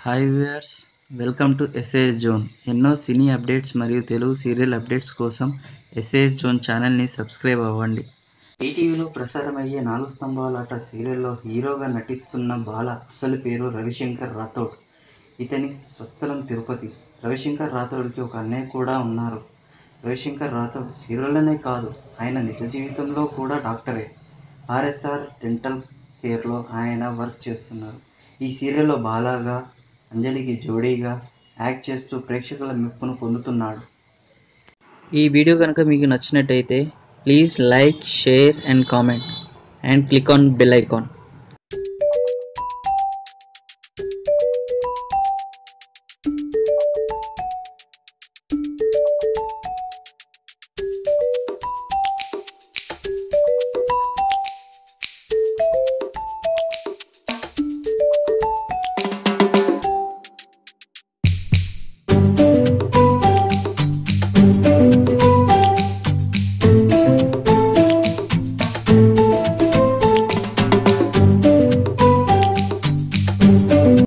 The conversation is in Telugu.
hi viewers welcome to SAS zone ఎన్నో సినీ అప్డేట్స్ మరియు తెలుగు సీరియల్ అప్డేట్స్ కోసం ఎస్ఏఎస్ జోన్ ఛానల్ని సబ్స్క్రైబ్ అవ్వండి ఈటీవీలో ప్రసారమయ్యే నాలుగు స్తంభాలాట సీరియల్లో హీరోగా నటిస్తున్న బాల అసలు పేరు రవిశంకర్ రాథోడ్ ఇతని స్వస్థలం తిరుపతి రవిశంకర్ రాథోడ్కి ఒక అన్నయ్య కూడా ఉన్నారు రవిశంకర్ రాథోడ్ సీరియల్లోనే కాదు ఆయన నిజ జీవితంలో కూడా డాక్టరే ఆర్ఎస్ఆర్ డెంటల్ కేర్లో ఆయన వర్క్ చేస్తున్నారు ఈ సీరియల్లో బాలాగా అంజలికి జోడీగా యాక్ట్ చేస్తూ ప్రేక్షకుల మెప్పును పొందుతున్నాడు ఈ వీడియో కనుక మీకు నచ్చినట్టయితే please like share and comment and click on bell icon